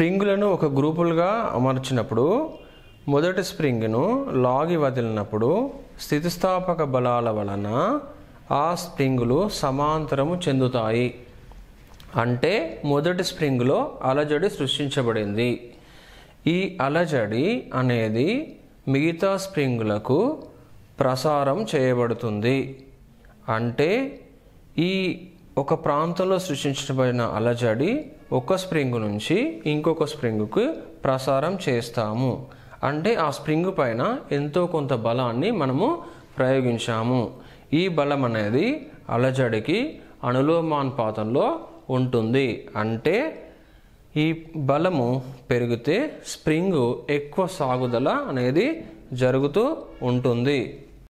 స్ప్రింగులను ఒక గ్రూపులుగా అమర్చినప్పుడు మొదటి స్ప్రింగ్ను లాగి వదిలినప్పుడు స్థితిస్థాపక బలాల వలన ఆ స్ప్రింగులు సమాంతరము చెందుతాయి అంటే మొదటి స్ప్రింగ్లో అలజడి సృష్టించబడింది ఈ అలజడి అనేది మిగతా స్ప్రింగులకు ప్రసారం చేయబడుతుంది అంటే ఈ ఒక ప్రాంతంలో సృష్టించబడిన అలజడి ఒక స్ప్రింగ్ నుంచి ఇంకొక స్ప్రింగ్కు ప్రసారం చేస్తాము అంటే ఆ స్ప్రింగ్ పైన ఎంతో కొంత బలాన్ని మనము ప్రయోగించాము ఈ బలం అనేది అలజడికి అనులోమానుపాతంలో ఉంటుంది అంటే ఈ బలము పెరిగితే స్ప్రింగ్ ఎక్కువ సాగుదల అనేది జరుగుతూ ఉంటుంది